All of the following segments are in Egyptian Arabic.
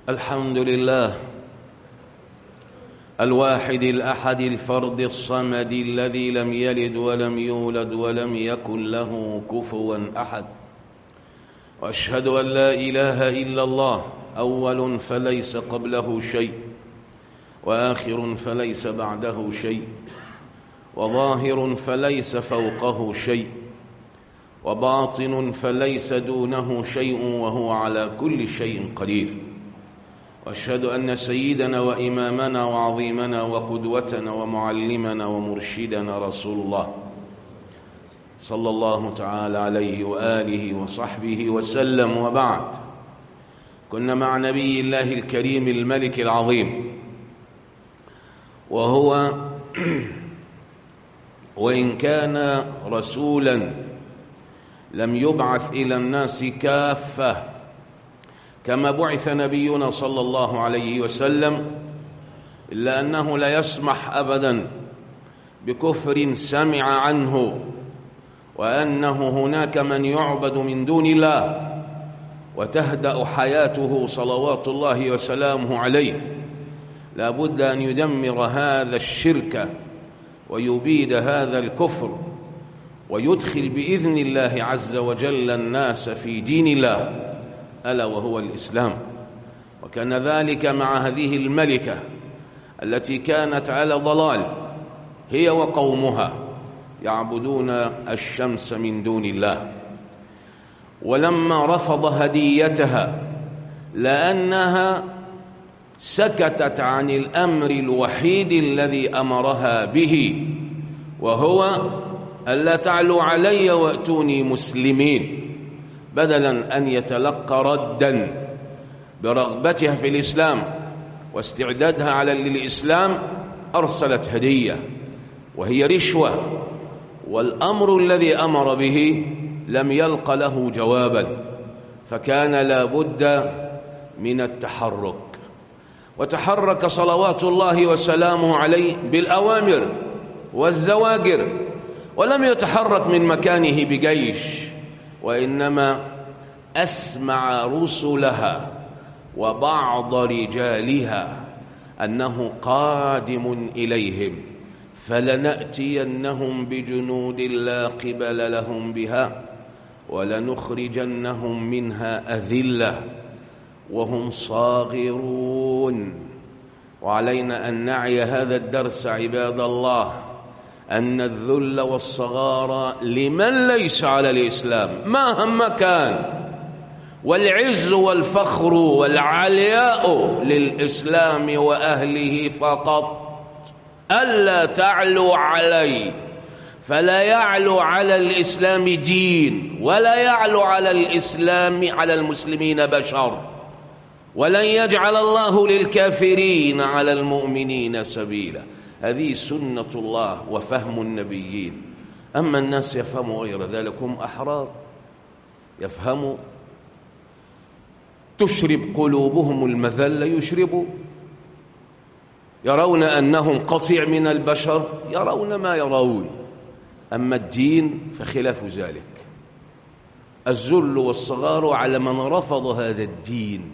الحمد لله الواحد الأحد الفرد الصمد الذي لم يلد ولم يولد ولم يكن له كفوا أحد وأشهد أن لا إله إلا الله أول فليس قبله شيء وآخر فليس بعده شيء وظاهر فليس فوقه شيء وباطن فليس دونه شيء وهو على كل شيء قدير واشهد ان سيدنا وامامنا وعظيمنا وقدوتنا ومعلمنا ومرشدنا رسول الله صلى الله تعالى عليه واله وصحبه وسلم وبعد كنا مع نبي الله الكريم الملك العظيم وهو وان كان رسولا لم يبعث الى الناس كافه كما بعث نبينا صلى الله عليه وسلم الا انه لا يسمح ابدا بكفر سمع عنه وانه هناك من يعبد من دون الله وتهدا حياته صلوات الله وسلامه عليه لا بد ان يدمر هذا الشرك ويبيد هذا الكفر ويدخل باذن الله عز وجل الناس في دين الله الا وهو الاسلام وكان ذلك مع هذه الملكه التي كانت على ضلال هي وقومها يعبدون الشمس من دون الله ولما رفض هديتها لانها سكتت عن الامر الوحيد الذي امرها به وهو الا تعلوا علي واتوني مسلمين بدلا ان يتلقى ردا برغبتها في الاسلام واستعدادها على الاسلام ارسلت هديه وهي رشوه والامر الذي امر به لم يلق له جوابا فكان لا بد من التحرك وتحرك صلوات الله وسلامه عليه بالاوامر والزواجر ولم يتحرك من مكانه بجيش وانما اسمع رسلها وبعض رجالها انه قادم اليهم فلناتينهم بجنود لا قبل لهم بها ولنخرجنهم منها اذله وهم صاغرون وعلينا ان نعي هذا الدرس عباد الله أن الذل والصغار لمن ليس على الإسلام مهما كان والعز والفخر والعلياء للإسلام وأهله فقط ألا تعلوا علي فلا يعلو على الإسلام دين ولا يعلو على الإسلام على المسلمين بشر ولن يجعل الله للكافرين على المؤمنين سبيلا هذه سنة الله وفهم النبيين أما الناس يفهموا غير ذلك هم أحرار يفهموا تشرب قلوبهم المذلة يشربوا يرون أنهم قطيع من البشر يرون ما يرون أما الدين فخلاف ذلك الذل والصغار على من رفض هذا الدين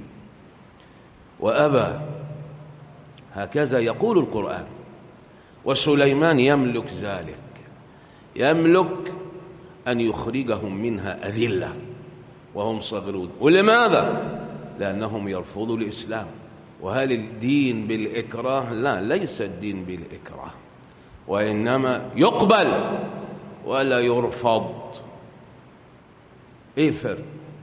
وأبى هكذا يقول القرآن وسليمان يملك ذلك يملك أن يخرجهم منها أذلة وهم صغرون ولماذا؟ لأنهم يرفضوا الإسلام وهل الدين بالإكراه؟ لا ليس الدين بالإكراه وإنما يقبل ولا يرفض إيه الفرق؟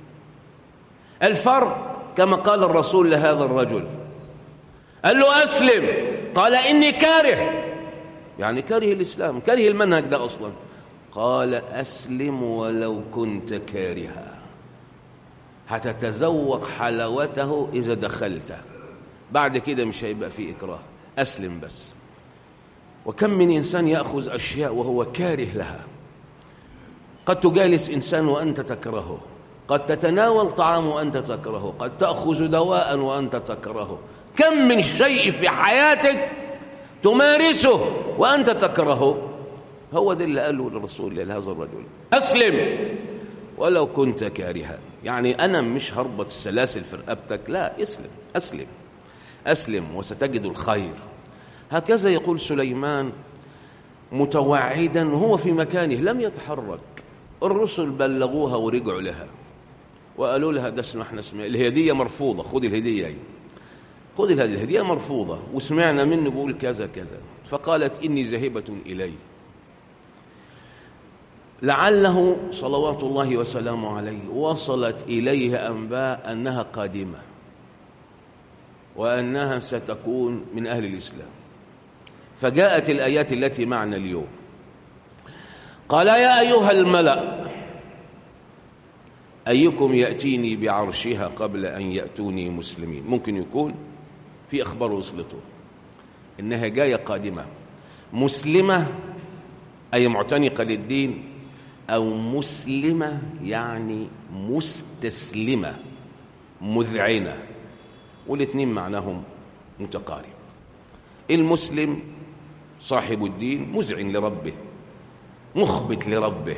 الفرق كما قال الرسول لهذا الرجل قال له أسلم قال إني كاره يعني كره الإسلام كره المنهج ده أصلا قال أسلم ولو كنت كارها هتتذوق حلاوته إذا دخلت بعد كده مش هيبقى فيه إكراه أسلم بس وكم من إنسان يأخذ أشياء وهو كاره لها قد تجالس إنسان وأنت تكرهه قد تتناول طعام وأنت تكرهه قد تأخذ دواء وأنت تكرهه كم من شيء في حياتك تمارسه وأنت تكرهه هو ده اللي قاله الرسول لهذا الرجل أسلم ولو كنت كارها يعني أنا مش هربط السلاسل في رقبتك لا اسلم أسلم أسلم وستجد الخير هكذا يقول سليمان متوعدا هو في مكانه لم يتحرك الرسل بلغوها ورجعوا لها وقالوا لها ده اسمع احنا سمع الهديه مرفوضه خد الهديه هي خد الهديه الهديه مرفوضه وسمعنا منه بيقول كذا كذا فقالت اني ذاهبه اليه لعله صلوات الله وسلامه عليه وصلت اليه انباء انها قادمه وانها ستكون من اهل الاسلام فجاءت الايات التي معنا اليوم قال يا ايها الملا ايكم ياتيني بعرشها قبل ان ياتوني مسلمين ممكن يكون في اخبار وصلته انها جايه قادمه مسلمه اي معتنقه للدين او مسلمه يعني مستسلمه مذعنه والاثنين معناهم متقارب المسلم صاحب الدين مذعن لربه مخبت لربه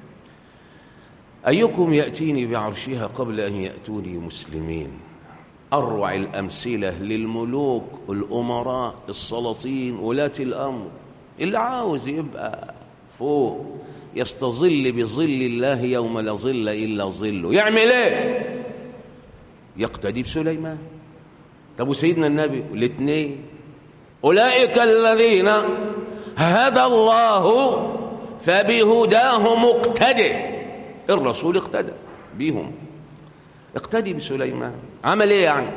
أيكم يأتيني بعرشها قبل أن يأتوني مسلمين أروع الأمثلة للملوك الأمراء السلاطين ولاة الأمر اللي عاوز يبقى فوق يستظل بظل الله يوم لا ظل إلا ظله يعمل ايه يقتدي بسليمان طب وسيدنا النبي الاثنين أولئك الذين هدى الله فبهداه مقتدئ الرسول اقتدى بيهم اقتدي بسليمان عمل ايه يعني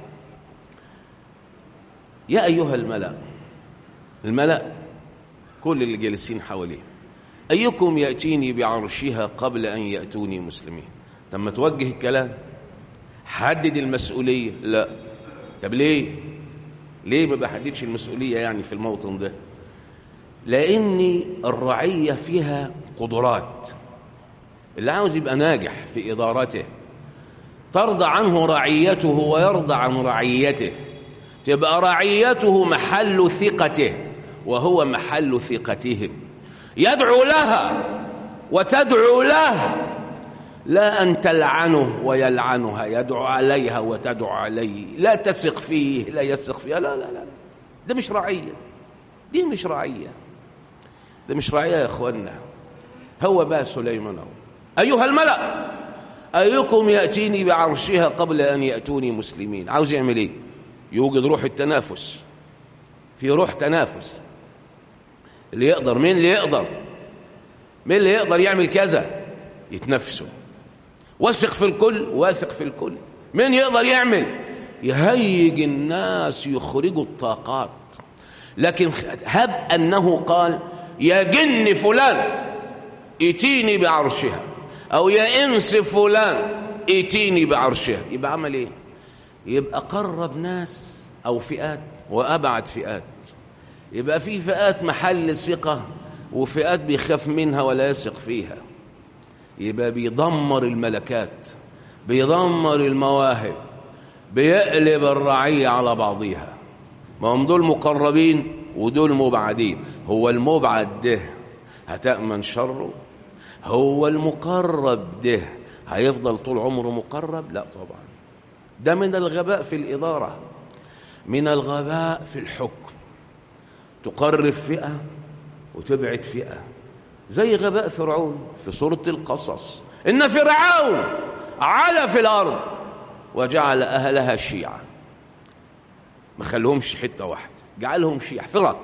يا ايها الملا الملا كل اللي جالسين حواليه ايكم ياتيني بعرشها قبل ان ياتوني مسلمين طب توجه الكلام حدد المسؤوليه لا طب ليه ليه ما بحددش المسؤوليه يعني في الموطن ده لان الرعيه فيها قدرات اللي عاوز يبقى ناجح في إدارته ترضى عنه رعيته ويرضى عن رعيته تبقى رعيته محل ثقته وهو محل ثقتهم يدعو لها وتدعو له لا أن تلعنه ويلعنها يدعو عليها وتدعو عليه لا تثق فيه لا يثق فيها لا لا لا ده مش رعية دي مش رعية ده مش رعية يا إخوانا هو بقى سليمان هو أيها الملأ أيكم يأتيني بعرشها قبل أن يأتوني مسلمين عاوز يعمل إيه يوجد روح التنافس في روح تنافس اللي يقدر مين اللي يقدر مين اللي يقدر يعمل كذا يتنافسوا واثق في الكل واثق في الكل مين يقدر يعمل يهيج الناس يخرجوا الطاقات لكن هب أنه قال يا جن فلان ائتيني بعرشها أو يا إنس فلان ائتيني بعرشها يبقى عمل إيه يبقى قرب ناس أو فئات وأبعد فئات يبقى في فئات محل ثقة وفئات بيخاف منها ولا يثق فيها يبقى بيدمر الملكات بيدمر المواهب بيقلب الرعية على بعضيها ما هم دول مقربين ودول مبعدين هو المبعد ده هتأمن شره هو المقرب ده هيفضل طول عمره مقرب لا طبعا ده من الغباء في الإدارة من الغباء في الحكم تقرب فئة وتبعد فئة زي غباء فرعون في سورة القصص إن فرعون علا في الأرض وجعل أهلها شيعا ما خلهمش حتة واحدة جعلهم شيع فرق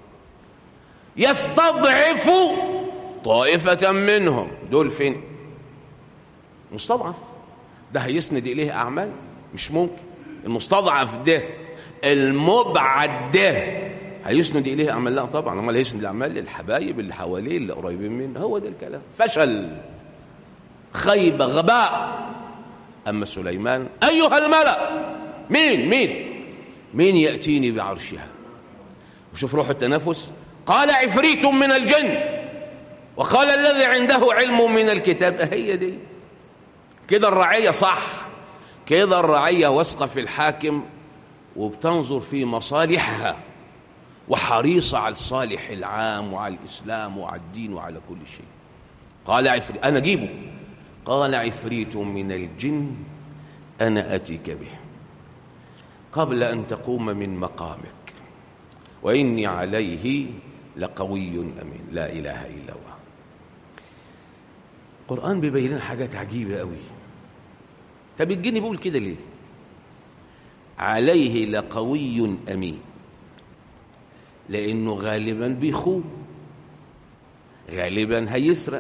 يستضعف طائفة منهم دول فين مستضعف ده هيسند إليه أعمال مش ممكن المستضعف ده المبعد ده هيسند إليه أعمال لا طبعا امال هيسند الأعمال للحبايب اللي حواليه اللي قريبين منه هو ده الكلام فشل خيبة غباء أما سليمان أيها الملأ مين مين مين يأتيني بعرشها وشوف روح التنافس قال عفريت من الجن وقال الذي عنده علم من الكتاب هي دي كده الرعية صح كده الرعية واثقة في الحاكم وبتنظر في مصالحها وحريصة على الصالح العام وعلى الإسلام وعلى الدين وعلى كل شيء قال عفريت أنا أجيبه قال عفريت من الجن أنا أتيك به قبل أن تقوم من مقامك وإني عليه لقوي أمين لا إله إلا الله القرآن بيبين لنا حاجات عجيبة قوي طب الجن بيقول كده ليه عليه لقوي أمين لأنه غالبا بيخون غالبا هيسرق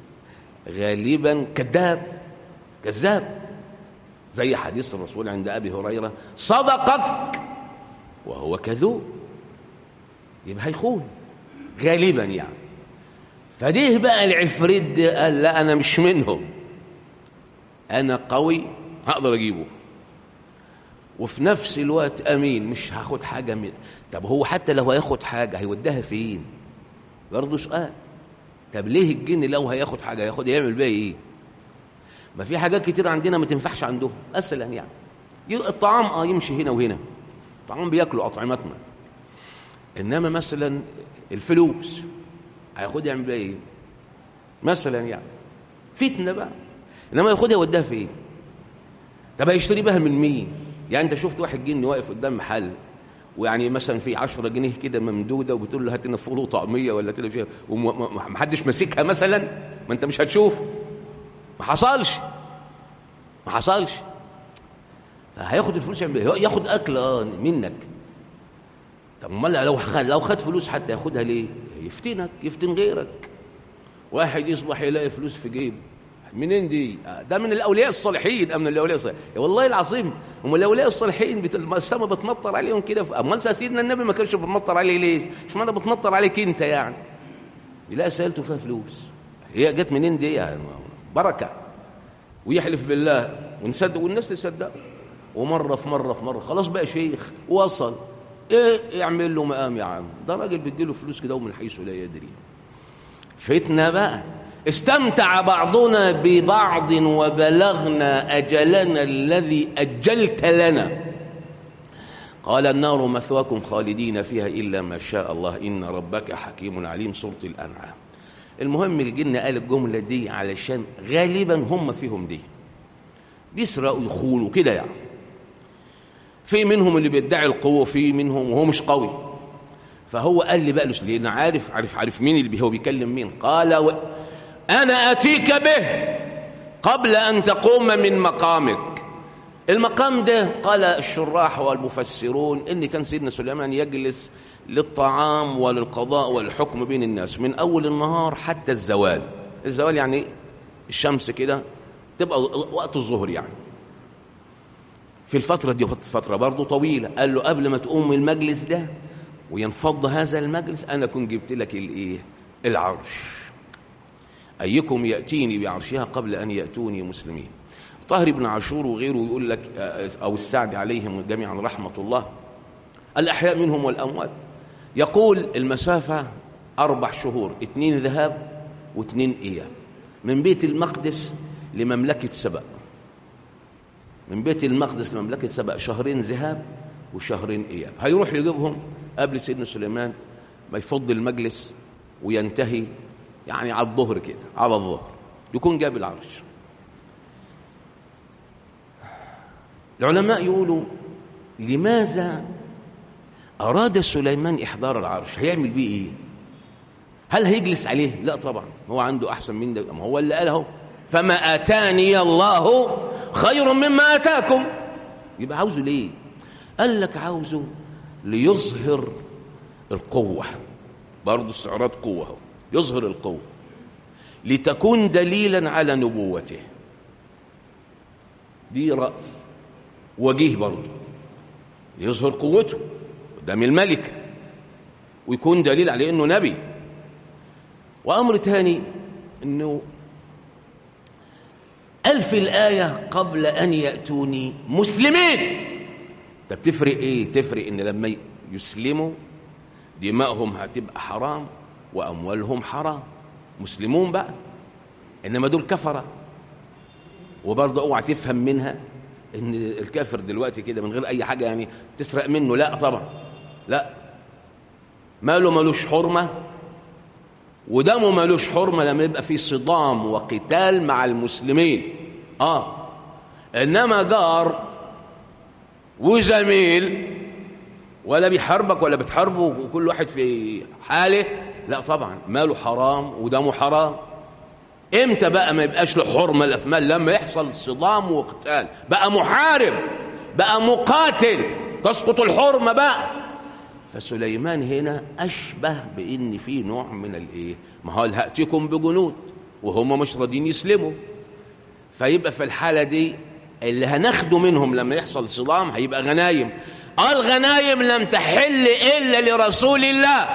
غالبا كذاب كذاب زي حديث الرسول عند أبي هريرة صدقك وهو كذوب يبقى هيخون غالبا يعني فديه بقى العفريت ده قال لا أنا مش منهم أنا قوي هقدر أجيبه وفي نفس الوقت أمين مش هاخد حاجة من طب هو حتى لو هياخد حاجة هيوديها فين برضه سؤال طب ليه الجن لو هياخد حاجة هياخد يعمل بيها إيه ما في حاجات كتير عندنا ما تنفعش عندهم مثلا يعني الطعام اه يمشي هنا وهنا الطعام بياكلوا اطعمتنا انما مثلا الفلوس هياخدها يعمل بيها ايه مثلا يعني فتنه بقى انما ياخدها يوديها فين طب هيشتري بها من مين يعني انت شفت واحد جني واقف قدام محل ويعني مثلا في 10 جنيه كده ممدوده وبتقول له هات لنا فول وطعميه ولا كده ومحدش ماسكها مثلا ما انت مش هتشوف ما حصلش ما حصلش فهياخد الفلوس يعمل ايه ياخد اكل اه منك طب امال لو خد لو خد فلوس حتى ياخدها ليه يفتنك يفتن غيرك واحد يصبح يلاقي فلوس في جيبه منين دي ده من الاولياء الصالحين من الاولياء الصالحين والله العظيم هم الاولياء الصالحين بت... السماء بتمطر عليهم كده امال سيدنا النبي ما كانش بتمطر عليه ليه اشمعنى بتمطر عليك انت يعني لا سالته فيها فلوس هي جت منين دي يعني بركه ويحلف بالله ونصدق والناس تصدق ومره في مره في مره خلاص بقى شيخ وصل ايه يعمل له مقام يا عم ده راجل بيديله فلوس كده ومن حيث لا يدري فتنه بقى استمتع بعضنا ببعض وبلغنا اجلنا الذي اجلت لنا قال النار مثواكم خالدين فيها الا ما شاء الله ان ربك حكيم عليم سوره الانعام المهم الجن قال الجمله دي علشان غالبا هم فيهم دي بيسرقوا يخونوا كده يعني في منهم اللي بيدعي القوه في منهم وهو مش قوي فهو قال لي بقى لان عارف عارف عارف مين اللي هو بيكلم مين قال و... انا اتيك به قبل ان تقوم من مقامك المقام ده قال الشراح والمفسرون ان كان سيدنا سليمان يجلس للطعام وللقضاء والحكم بين الناس من اول النهار حتى الزوال الزوال يعني الشمس كده تبقى وقت الظهر يعني في الفترة دي فترة برضه طويلة قال له قبل ما تقوم المجلس ده وينفض هذا المجلس أنا كنت جبت لك الإيه العرش أيكم يأتيني بعرشها قبل أن يأتوني مسلمين طاهر بن عاشور وغيره يقول لك أو السعد عليهم جميعا رحمة الله الأحياء منهم والأموات يقول المسافة أربع شهور اثنين ذهاب واثنين إياب من بيت المقدس لمملكة سبأ من بيت المقدس لمملكة سبأ شهرين ذهاب وشهرين إياب هيروح يجيبهم قبل سيدنا سليمان ما يفض المجلس وينتهي يعني على الظهر كده على الظهر يكون جاب العرش العلماء يقولوا لماذا أراد سليمان إحضار العرش هيعمل بيه إيه هل هيجلس عليه لا طبعا هو عنده أحسن من ده ما هو اللي قاله فما آتاني الله خير مما آتاكم يبقى عاوزه ليه قال لك عاوزه ليظهر القوة برضه استعراض قوة هو يظهر القوة لتكون دليلا على نبوته دي رأي وجيه برضه يظهر قوته قدام الملكة ويكون دليل على انه نبي وامر تاني انه ألف الآية قبل أن يأتوني مسلمين طب تفرق إيه؟ تفرق إن لما يسلموا دماءهم هتبقى حرام وأموالهم حرام مسلمون بقى إنما دول كفرة وبرضه اوعى تفهم منها إن الكافر دلوقتي كده من غير أي حاجة يعني تسرق منه لا طبعا لا ماله ملوش حرمة ودمه ملوش حرمة لما يبقى في صدام وقتال مع المسلمين آه إنما جار وزميل ولا بيحاربك ولا بتحاربه وكل واحد في حاله لا طبعا ماله حرام ودمه حرام امتى بقى ما يبقاش له حرمه الافمال لما يحصل صدام وقتال بقى محارب بقى مقاتل تسقط الحرمه بقى فسليمان هنا اشبه بان في نوع من الايه ما هو هاتيكم بجنود وهم مش راضيين يسلموا فيبقى في الحاله دي اللي هناخده منهم لما يحصل صدام هيبقى غنايم الغنايم لم تحل الا لرسول الله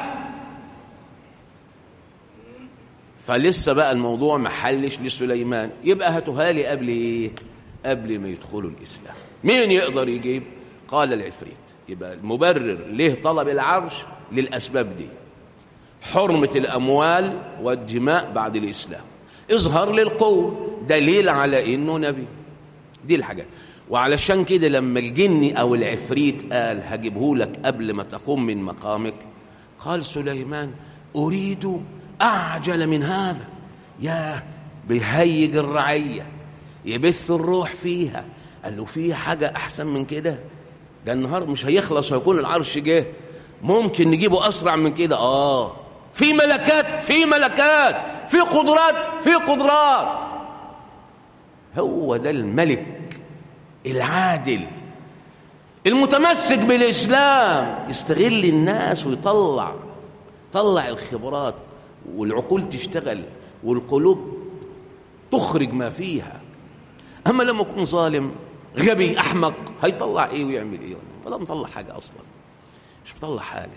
فلسه بقى الموضوع ما حلش لسليمان يبقى هاتوها لي قبل ايه قبل ما يدخلوا الاسلام مين يقدر يجيب قال العفريت يبقى المبرر ليه طلب العرش للاسباب دي حرمه الاموال والدماء بعد الاسلام اظهار للقوه دليل على انه نبي دي الحاجات وعلشان كده لما الجني او العفريت قال هجيبه لك قبل ما تقوم من مقامك قال سليمان اريد اعجل من هذا يا بيهيج الرعيه يبث الروح فيها قال له في حاجه احسن من كده ده النهار مش هيخلص ويكون العرش جه ممكن نجيبه اسرع من كده اه في ملكات في ملكات في قدرات في قدرات هو ده الملك العادل المتمسك بالإسلام يستغل الناس ويطلع طلع الخبرات والعقول تشتغل والقلوب تخرج ما فيها أما لما يكون ظالم غبي أحمق هيطلع إيه ويعمل إيه ولا مطلع حاجة أصلا مش مطلع حاجة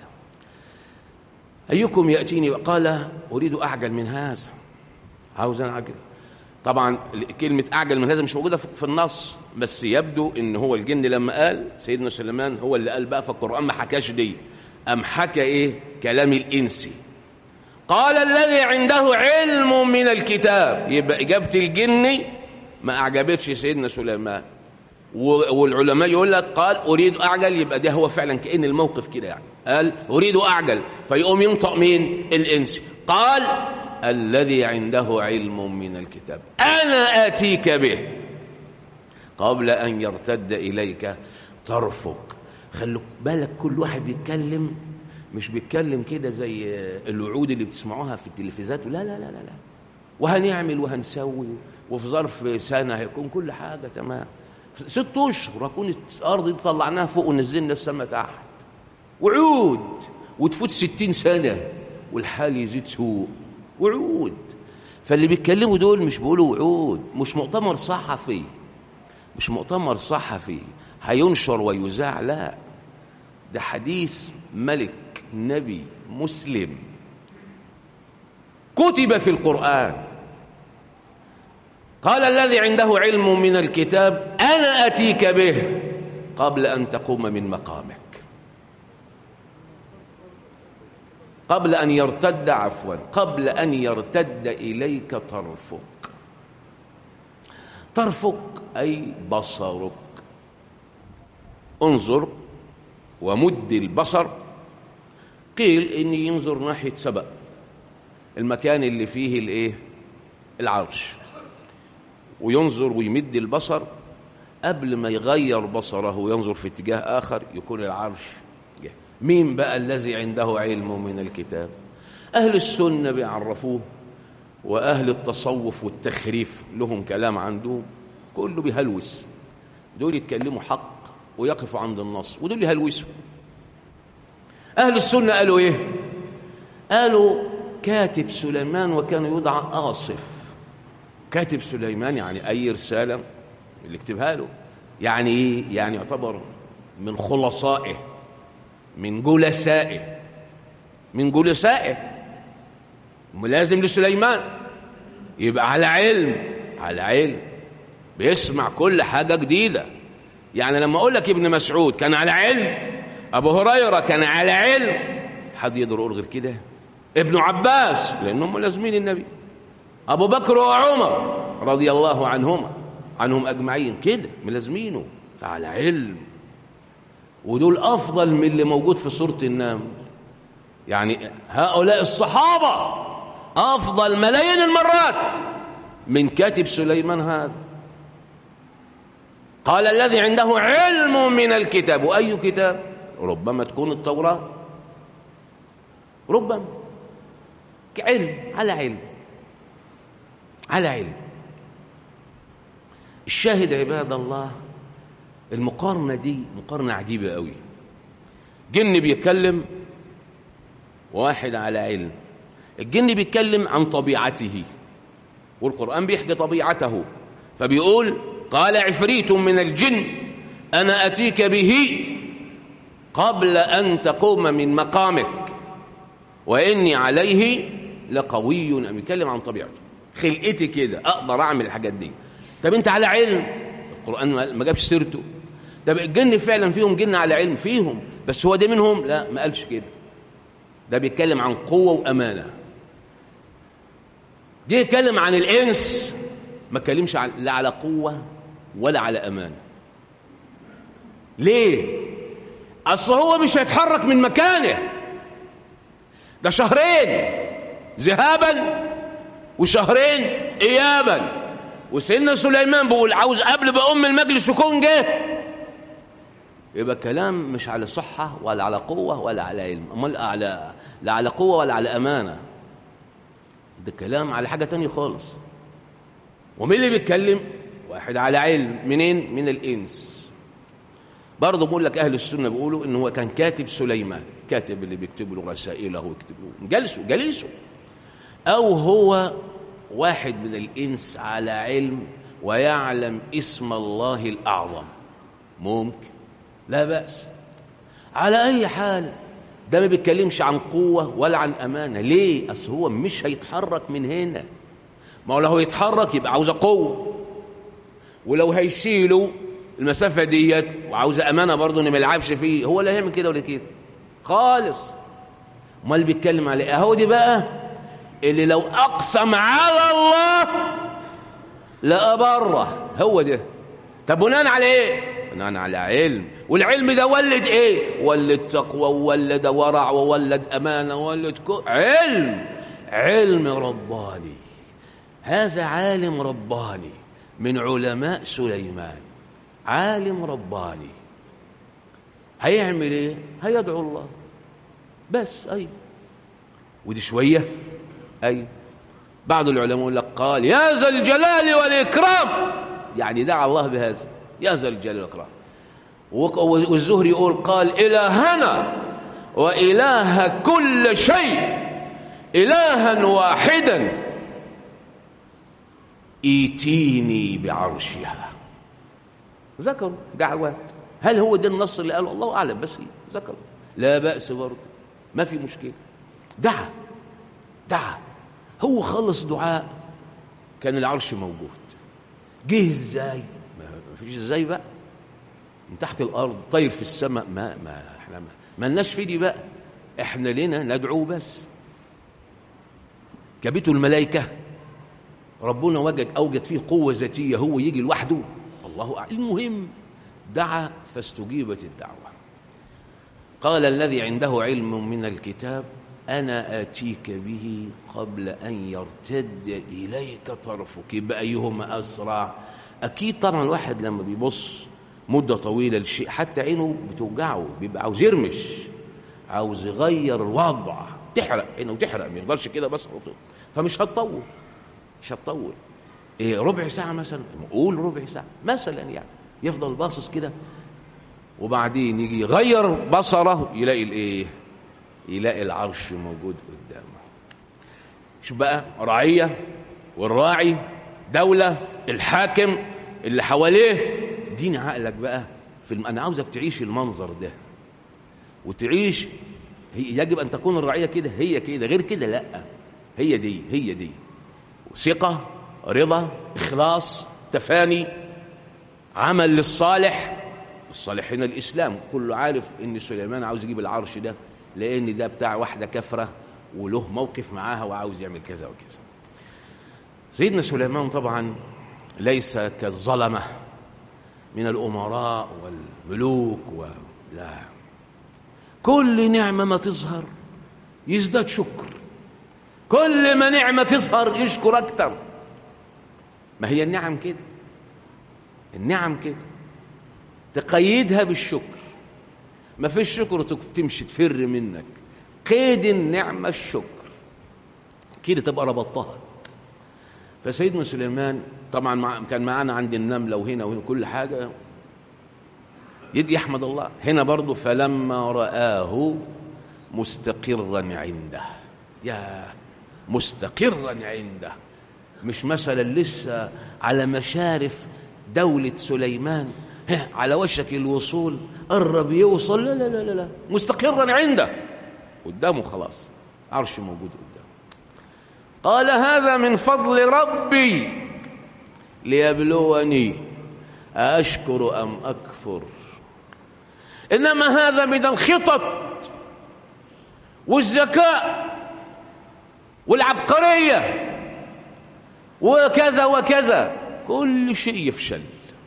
أيكم يأتيني وقال أريد أعجل من هذا عاوز أنا أعجل طبعا كلمة أعجل من هذا مش موجودة في النص بس يبدو إن هو الجن لما قال سيدنا سليمان هو اللي قال بقى في القرآن ما حكاش دي أم حكى إيه كلام الإنسي قال الذي عنده علم من الكتاب يبقى إجابة الجن ما أعجبتش سيدنا سليمان والعلماء يقول لك قال أريد أعجل يبقى ده هو فعلا كأن الموقف كده يعني قال أريد أعجل فيقوم ينطق مين الإنسي قال الذي عنده علم من الكتاب أنا آتيك به قبل أن يرتد إليك طرفك خلوا بالك كل واحد بيتكلم مش بيتكلم كده زي الوعود اللي بتسمعوها في التلفزيونات لا لا لا لا لا وهنعمل وهنسوي وفي ظرف سنة هيكون كل حاجة تمام ست أشهر هكون الأرض دي طلعناها فوق ونزلنا السماء تحت وعود وتفوت ستين سنة والحال يزيد سوء وعود فاللي بيتكلموا دول مش بيقولوا وعود مش مؤتمر صحفي مش مؤتمر صحفي هينشر ويذاع لا ده حديث ملك نبي مسلم كتب في القرآن قال الذي عنده علم من الكتاب أنا أتيك به قبل أن تقوم من مقامك قبل أن يرتد عفوا قبل أن يرتد إليك طرفك طرفك أي بصرك انظر ومد البصر قيل إن ينظر ناحية سبأ المكان اللي فيه الايه العرش وينظر ويمد البصر قبل ما يغير بصره وينظر في اتجاه آخر يكون العرش جه مين بقى الذي عنده علم من الكتاب أهل السنة بيعرفوه وأهل التصوف والتخريف لهم كلام عندهم كله بيهلوس دول يتكلموا حق ويقفوا عند النص ودول يهلوسوا أهل السنة قالوا إيه قالوا كاتب سليمان وكان يدعى آصف كاتب سليمان يعني أي رسالة اللي يكتبها له يعني إيه يعني يعتبر من خلصائه من جلسائه من جلسائه ملازم لسليمان يبقى على علم على علم بيسمع كل حاجة جديدة يعني لما أقول لك ابن مسعود كان على علم أبو هريرة كان على علم حد يقدر يقول غير كده ابن عباس لأنهم ملازمين النبي أبو بكر وعمر رضي الله عنهما عنهم أجمعين كده ملازمينه فعلى علم ودول أفضل من اللي موجود في سورة النام يعني هؤلاء الصحابة أفضل ملايين المرات من كاتب سليمان هذا قال الذي عنده علم من الكتاب وأي كتاب ربما تكون التوراة ربما علم على علم على علم الشاهد عباد الله المقارنة دي مقارنة عجيبة قوي جن بيتكلم واحد على علم الجن بيتكلم عن طبيعته والقرآن بيحكي طبيعته فبيقول قال عفريت من الجن أنا أتيك به قبل أن تقوم من مقامك وإني عليه لقوي أم يتكلم عن طبيعته خلقتي كده أقدر أعمل الحاجات دي طب أنت على علم القرآن ما جابش سيرته طب الجن فعلا فيهم جن على علم فيهم بس هو ده منهم لا ما قالش كده ده بيتكلم عن قوة وأمانة جه يتكلم عن الإنس ما اتكلمش لا على قوة ولا على أمانة ليه؟ أصل هو مش هيتحرك من مكانه ده شهرين ذهابا وشهرين إيابا وسيدنا سليمان بيقول عاوز قبل بأم المجلس يكون جه يبقى كلام مش على صحة ولا على قوة ولا على علم أمال على لا على قوة ولا على أمانة ده كلام على حاجة تانية خالص ومين اللي بيتكلم واحد على علم منين من الإنس برضه بقول لك أهل السنة بيقولوا إن هو كان كاتب سليمان كاتب اللي بيكتب له رسائله ويكتب له جلسه جليسه أو هو واحد من الإنس على علم ويعلم اسم الله الأعظم ممكن لا بأس على أي حال ده ما بيتكلمش عن قوة ولا عن أمانة ليه؟ أصل هو مش هيتحرك من هنا ما هو لو يتحرك يبقى عاوزة قوة ولو هيشيله المسافة ديت وعاوزة أمانة برضه إنه ما يلعبش فيه هو لا يعمل كده ولا كده خالص امال بيتكلم على ايه؟ هو دي بقى اللي لو أقسم على الله لأبره هو ده طب بناء على ايه؟ بناء على علم والعلم ده ولد ايه ولد تقوى وولد ورع وولد امانه وولد كو... علم علم رباني هذا عالم رباني من علماء سليمان عالم رباني هيعمل ايه هيدعو الله بس اي ودي شويه اي بعض العلماء يقول لك قال يا ذا الجلال والاكرام يعني دعا الله بهذا يا ذا الجلال والاكرام والزهري يقول قال إلهنا وإله كل شيء إلها واحدا ايتيني بعرشها ذكروا دعوات هل هو ده النص اللي قاله الله أعلم بس ذكروا لا بأس برضه ما في مشكلة دعا دعا هو خلص دعاء كان العرش موجود جه ازاي ما فيش ازاي بقى من تحت الارض طير في السماء ما ما احنا ما, ما لناش في دي بقى احنا لنا ندعو بس جابته الملائكه ربنا وجد اوجد فيه قوه ذاتيه هو يجي لوحده الله أعلم المهم دعا فاستجيبت الدعوه قال الذي عنده علم من الكتاب انا اتيك به قبل ان يرتد اليك طرفك يبقى ايهما اسرع اكيد طبعا الواحد لما بيبص مدة طويلة للشيء حتى عينه بتوجعه بيبقى عاوز يرمش عاوز يغير الوضع تحرق عينه تحرق ما يقدرش كده بس على طول فمش هتطول مش هتطول إيه ربع ساعة مثلا قول ربع ساعة مثلا يعني يفضل باصص كده وبعدين يجي يغير بصره يلاقي الايه يلاقي العرش موجود قدامه شوف بقى رعية والراعي دولة الحاكم اللي حواليه دين عقلك بقى في الم... انا عاوزك تعيش المنظر ده وتعيش هي يجب ان تكون الرعيه كده هي كده غير كده لا هي دي هي دي ثقه رضا اخلاص تفاني عمل للصالح الصالح هنا الاسلام كله عارف ان سليمان عاوز يجيب العرش ده لان ده بتاع واحده كفره وله موقف معاها وعاوز يعمل كذا وكذا سيدنا سليمان طبعا ليس كالظلمه من الأمراء والملوك و... لا كل نعمة ما تظهر يزداد شكر كل ما نعمة تظهر يشكر أكتر ما هي النعم كده النعم كده تقيدها بالشكر ما فيش شكر تمشي تفر منك قيد النعمة الشكر كده تبقى ربطتها فسيدنا سليمان طبعا مع كان معانا عند النملة وهنا وهنا كل حاجة يدي يحمد الله هنا برضه فلما رآه مستقرا عنده يا مستقرا عنده مش مثلا لسه على مشارف دولة سليمان على وشك الوصول قرب يوصل لا لا لا لا مستقرا عنده قدامه خلاص عرش موجود قدامه قال هذا من فضل ربي ليبلوني أشكر أم أكفر إنما هذا من الخطط والذكاء والعبقرية وكذا وكذا كل شيء يفشل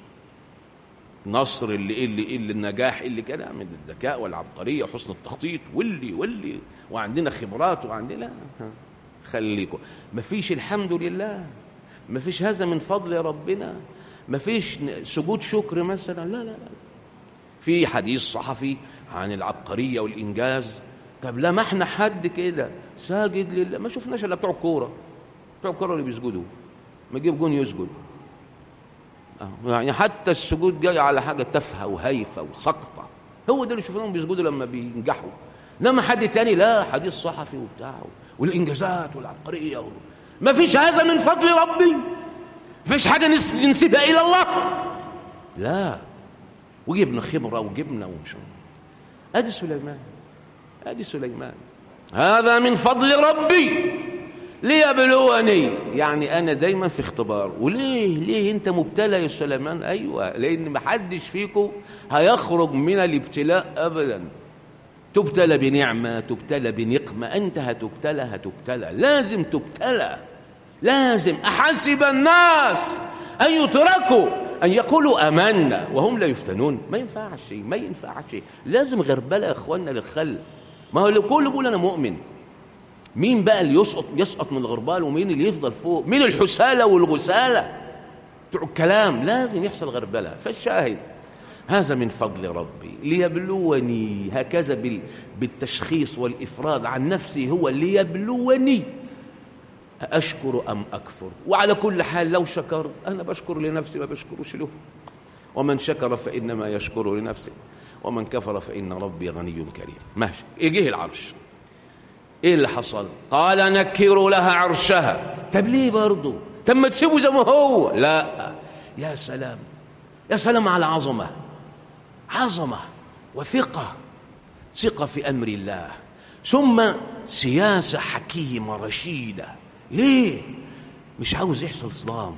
نصر اللي اللي اللي النجاح اللي كده من الذكاء والعبقريه وحسن التخطيط واللي واللي وعندنا خبرات وعندنا خليكم مفيش الحمد لله مفيش هذا من فضل ربنا مفيش سجود شكر مثلا لا لا لا في حديث صحفي عن العبقريه والانجاز طب لا ما احنا حد كده ساجد لله ما شفناش الا بتوع الكوره بتوع الكوره اللي بيسجدوا ما يجيب جون يسجد يعني حتى السجود جاي على حاجه تافهه وهايفه وسقطه هو ده اللي شفناهم بيسجدوا لما بينجحوا انما حد تاني لا حديث صحفي وبتاع والانجازات والعبقريه و... ما فيش هذا من فضل ربي ما فيش حاجه ننسبها الى الله لا وجبنا خبره وجبنا ومش ادي سليمان ادي سليمان هذا من فضل ربي ليبلوني يعني انا دايما في اختبار وليه ليه انت مبتلى يا سليمان ايوه لان محدش فيكم هيخرج من الابتلاء ابدا تبتلى بنعمه تبتلى بنقمه انت هتبتلى هتبتلى لازم تبتلى لازم احسب الناس ان يتركوا ان يقولوا امنا وهم لا يفتنون ما ينفعش ما ينفعش لازم غربله يا اخواننا للخل ما هو الكل بيقول انا مؤمن مين بقى اللي يسقط يسقط من الغربال ومين اللي يفضل فوق مين الحسالة والغسالة بتوع الكلام لازم يحصل غربلة فالشاهد هذا من فضل ربي ليبلوني هكذا بالتشخيص والإفراد عن نفسي هو ليبلوني أشكر أم أكفر وعلى كل حال لو شكرت أنا بشكر لنفسي ما بشكرش له ومن شكر فإنما يشكر لنفسه ومن كفر فإن ربي غني كريم ماشي يجيه العرش ايه اللي حصل قال نكروا لها عرشها طب ليه برضه طب ما تسيبه زي ما هو لا يا سلام يا سلام على عظمه عظمه وثقه ثقه في امر الله ثم سياسه حكيمه رشيده ليه مش عاوز يحصل ظلام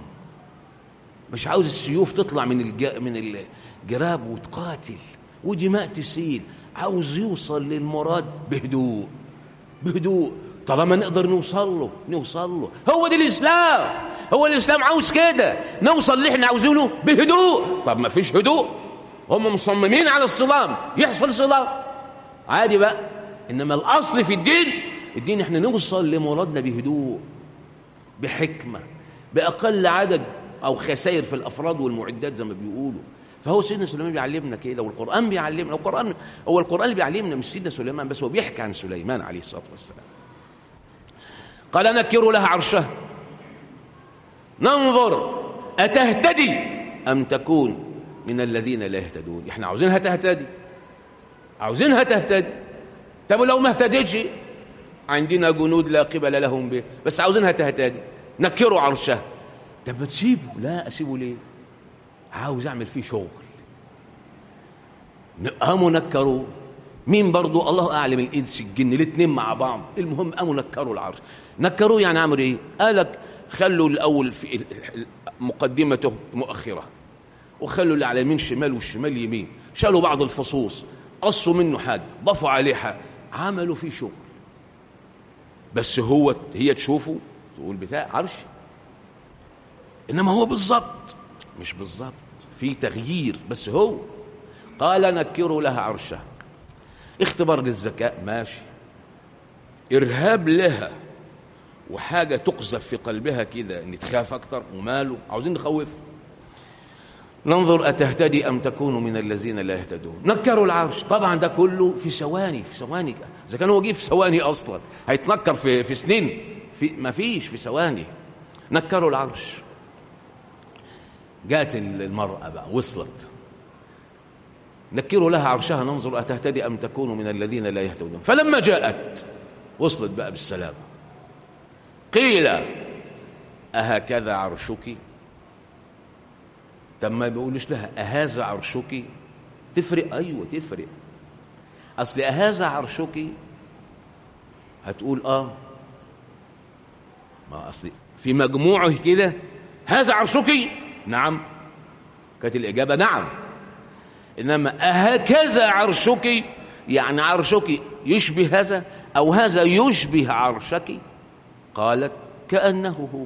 مش عاوز السيوف تطلع من الج... من الجراب وتقاتل ودماء تسيل عاوز يوصل للمراد بهدوء بهدوء طالما نقدر نوصل له نوصل له هو ده الاسلام هو الاسلام عاوز كده نوصل اللي احنا عاوزينه بهدوء طب ما فيش هدوء هم مصممين على الصدام يحصل صدام عادي بقى انما الاصل في الدين الدين احنا نوصل لمرادنا بهدوء بحكمه باقل عدد او خسائر في الافراد والمعدات زي ما بيقولوا فهو سيدنا سليمان بيعلمنا كده والقرآن بيعلمنا القرآن هو القرآن اللي بيعلمنا مش سيدنا سليمان بس هو بيحكي عن سليمان عليه الصلاة والسلام قال نكروا لها عرشها ننظر أتهتدي أم تكون من الذين لا يهتدون احنا عاوزينها تهتدي عاوزينها تهتدي طب لو ما اهتدتش عندنا جنود لا قبل لهم به بس عاوزينها تهتدي نكروا عرشها طب ما تسيبه لا اسيبه ليه عاوز اعمل فيه شغل قاموا نكروا مين برضو الله اعلم الانس الجن الاثنين مع بعض المهم قاموا نكروا العرش نكروه يعني عملوا ايه قالك خلوا الاول في مقدمته مؤخره وخلوا اللي على اليمين شمال والشمال يمين شالوا بعض الفصوص قصوا منه حاجه ضافوا عليه حاجه عملوا فيه شغل بس هو هي تشوفه تقول بتاع عرش انما هو بالظبط مش بالظبط في تغيير بس هو قال نكروا لها عرشها اختبار للذكاء ماشي ارهاب لها وحاجة تقذف في قلبها كده ان تخاف اكتر وماله عاوزين نخوف ننظر أتهتدي أم تكون من الذين لا يهتدون نكروا العرش طبعا ده كله في ثواني في ثواني إذا كان هو جه في ثواني أصلا هيتنكر في في سنين في ما فيش في ثواني نكروا العرش جاءت المرأة بقى وصلت نكروا لها عرشها ننظر أتهتدي أم تكون من الذين لا يهتدون فلما جاءت وصلت بقى بالسلامة قيل أهكذا عرشك طب ما بيقولوش لها أهذا عرشك تفرق أيوة تفرق أصل أهذا عرشك هتقول آه ما أصل في مجموعه كده هذا عرشك نعم كانت الإجابة نعم إنما أهكذا عرشك يعني عرشك يشبه هذا أو هذا يشبه عرشك قالت كأنه هو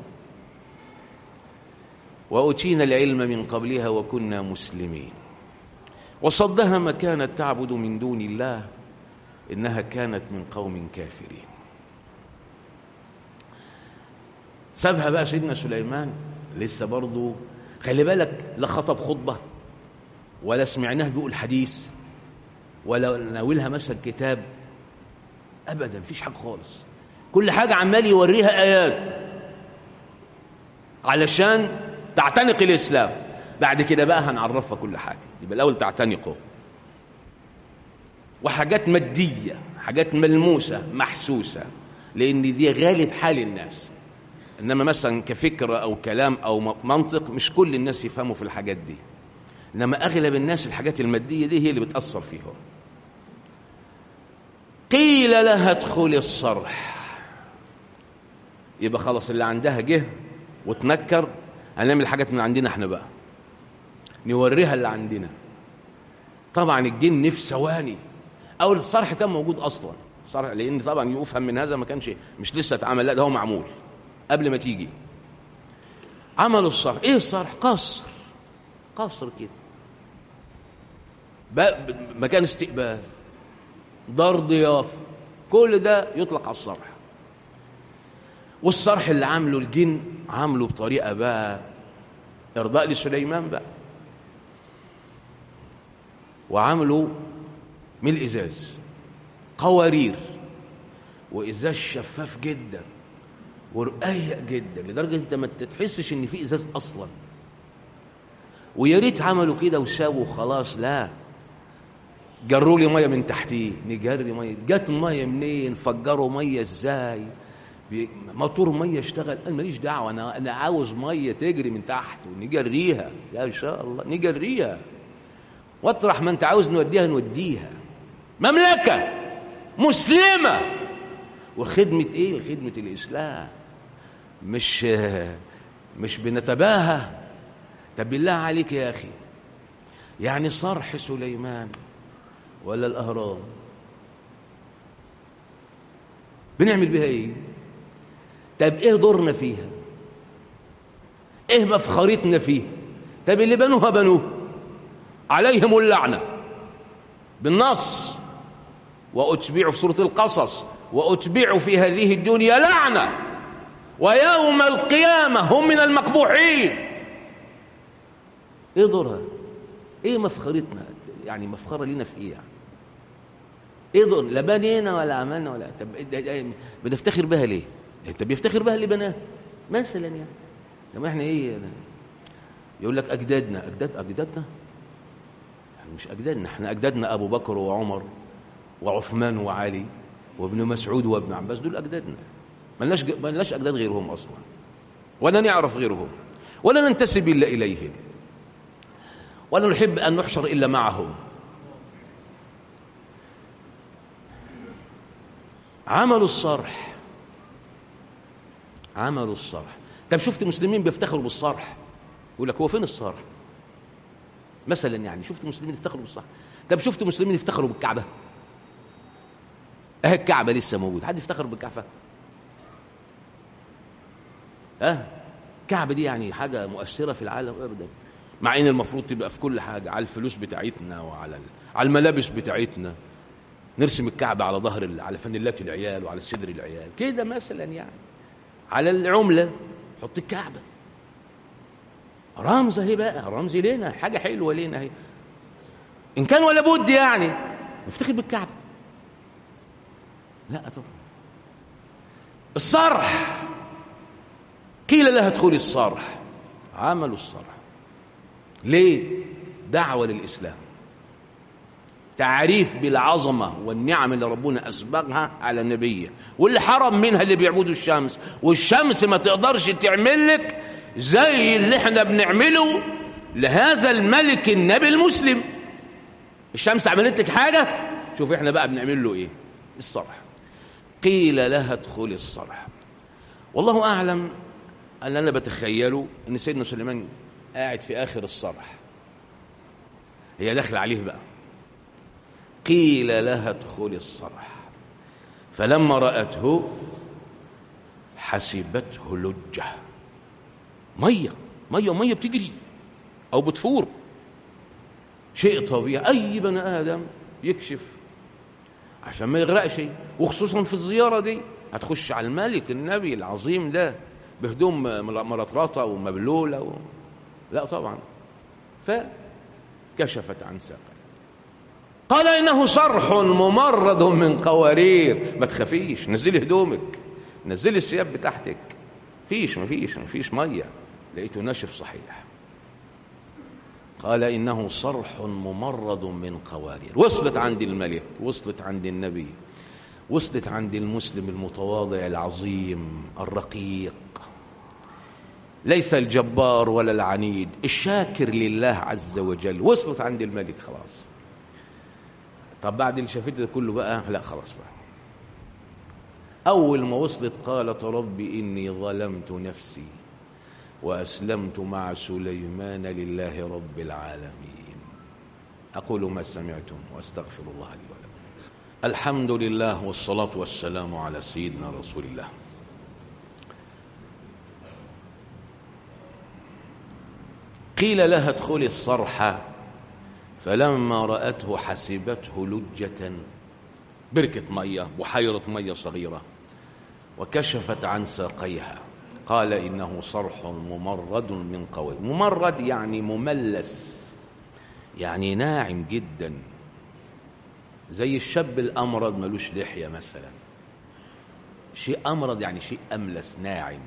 وأتينا العلم من قبلها وكنا مسلمين وصدها ما كانت تعبد من دون الله إنها كانت من قوم كافرين سابها بقى سيدنا سليمان لسه برضه خلي بالك لا خطب خطبة ولا سمعناه بيقول حديث ولا ناولها مثلا كتاب أبدا مفيش حاجة خالص كل حاجة عمال يوريها آيات علشان تعتنق الإسلام بعد كده بقى هنعرفها كل حاجة يبقى الأول تعتنقه وحاجات مادية حاجات ملموسة محسوسة لأن دي غالب حال الناس إنما مثلا كفكرة أو كلام أو منطق مش كل الناس يفهموا في الحاجات دي إنما أغلب الناس الحاجات المادية دي هي اللي بتأثر فيهم قيل لها ادخل الصرح يبقى خلاص اللي عندها جه وتنكر هنعمل حاجات من عندنا احنا بقى نوريها اللي عندنا طبعا الجن في ثواني او الصرح كان موجود اصلا صرح لان طبعا يفهم من هذا ما كانش مش لسه اتعمل لا ده هو معمول قبل ما تيجي عملوا الصرح ايه الصرح قصر قصر كده مكان استقبال دار ضيافه كل ده يطلق على الصرح والصرح اللي عامله الجن عامله بطريقه بقى ارضاء لسليمان بقى وعملوا من الازاز قوارير وازاز شفاف جدا ورقيق جدا لدرجه انت ما تحسش ان في ازاز اصلا ويا ريت عملوا كده وسابوا خلاص لا جروا لي ميه من تحتيه نجري ميه جت ميه منين فجروا ميه ازاي موتور ميه اشتغل انا ماليش دعوه انا انا عاوز ميه تجري من تحت ونجريها يا ان شاء الله نجريها واطرح ما انت عاوز نوديها نوديها مملكه مسلمه وخدمه ايه خدمه الاسلام مش مش بنتباهى طب بالله عليك يا اخي يعني صرح سليمان ولا الاهرام بنعمل بها ايه طب ايه دورنا فيها ايه مفخرتنا فيها طب اللي بنوها بنوه عليهم اللعنة بالنص وأتبع في سورة القصص وأتبع في هذه الدنيا لعنة ويوم القيامة هم من المقبوحين ايه دورها ايه مفخرتنا يعني مفخرة لنا في ايه يعني ايه دور لا بنينا ولا عملنا ولا طب بنفتخر بها ليه انت بيفتخر بها اللي بناه مثلا يعني لما احنا ايه يعني يقول لك اجدادنا اجداد اجدادنا احنا مش اجدادنا احنا اجدادنا ابو بكر وعمر وعثمان وعلي وابن مسعود وابن عباس دول اجدادنا ملناش ملناش اجداد غيرهم اصلا ولا نعرف غيرهم ولا ننتسب الا اليهم ولا نحب ان نحشر الا معهم عملوا الصرح عملوا الصرح طب شفت مسلمين بيفتخروا بالصرح يقول لك هو فين الصرح مثلا يعني شفت مسلمين يفتخروا بالصرح طب شفت مسلمين يفتخروا بالكعبه اهي الكعبه لسه موجوده حد يفتخر بالكعبه اه الكعبه دي يعني حاجه مؤثره في العالم ابدا مع ان المفروض تبقى في كل حاجه على الفلوس بتاعتنا وعلى على الملابس بتاعتنا نرسم الكعبه على ظهر على فنلات العيال وعلى صدر العيال كده مثلا يعني على العملة حط الكعبة رمز اهي بقى رمز لنا حاجة حلوة لنا اهي إن كان ولا بد يعني نفتخر بالكعبة لا طبعا الصرح قيل لها ادخلي الصرح عملوا الصرح ليه دعوة للإسلام تعريف بالعظمة والنعم اللي ربنا أسبغها على نبيه واللي حرم منها اللي بيعبدوا الشمس والشمس ما تقدرش تعمل لك زي اللي احنا بنعمله لهذا الملك النبي المسلم الشمس عملت لك حاجة شوف احنا بقى بنعمل له ايه الصرح قيل لها ادخلي الصرح والله أعلم أن أنا بتخيله أن سيدنا سليمان قاعد في آخر الصرح هي داخله عليه بقى قيل لها ادخلي الصرح فلما رأته حسبته لجة مية مية مية بتجري أو بتفور شيء طبيعي أي بني آدم يكشف عشان ما يغرقش وخصوصا في الزيارة دي هتخش على الملك النبي العظيم ده بهدوم مرطرطة ومبلولة و... لا طبعا فكشفت عن ساقه قال إنه صرح ممرد من قوارير ما تخافيش نزلي هدومك نزلي الثياب بتاعتك فيش ما فيش ما فيش مية لقيته ناشف صحيح قال إنه صرح ممرد من قوارير وصلت عند الملك وصلت عند النبي وصلت عند المسلم المتواضع العظيم الرقيق ليس الجبار ولا العنيد الشاكر لله عز وجل وصلت عند الملك خلاص طب بعد اللي شافته ده كله بقى لا خلاص بقى أول ما وصلت قالت رب إني ظلمت نفسي وأسلمت مع سليمان لله رب العالمين أقول ما سمعتم وأستغفر الله لي ولكم الحمد لله والصلاة والسلام على سيدنا رسول الله قيل لها ادخلي الصرح فلما رأته حسبته لجة بركة مية بحيرة مية صغيرة وكشفت عن ساقيها قال إنه صرح ممرد من قوي ممرد يعني مملس يعني ناعم جدا زي الشاب الأمرد ملوش لحية مثلا شيء أمرد يعني شيء أملس ناعم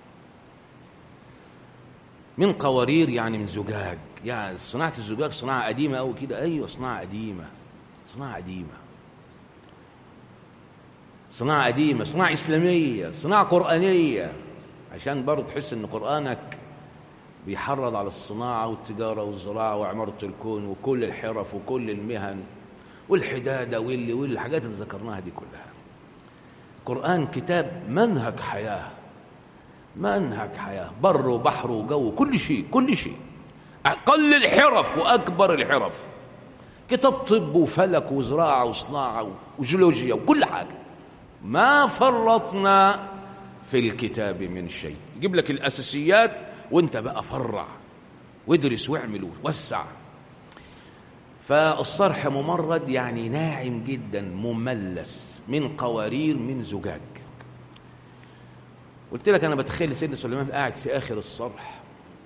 من قوارير يعني من زجاج يعني صناعة الزجاج صناعة قديمة أو كده أيوة صناعة قديمة صناعة قديمة صناعة قديمة صناعة إسلامية صناعة قرآنية عشان برضه تحس إن قرآنك بيحرض على الصناعة والتجارة والزراعة وعمارة الكون وكل الحرف وكل المهن والحدادة واللي والحاجات اللي ذكرناها دي كلها قرآن كتاب منهج حياة منهج حياة بر وبحر وجو كل شيء كل شيء أقل الحرف وأكبر الحرف كتاب طب وفلك وزراعة وصناعة وجيولوجيا وكل حاجة ما فرطنا في الكتاب من شيء يجيب لك الأساسيات وانت بقى فرع وادرس واعمل ووسع فالصرح ممرد يعني ناعم جدا مملس من قوارير من زجاج قلت لك انا بتخيل سيدنا سليمان قاعد في اخر الصرح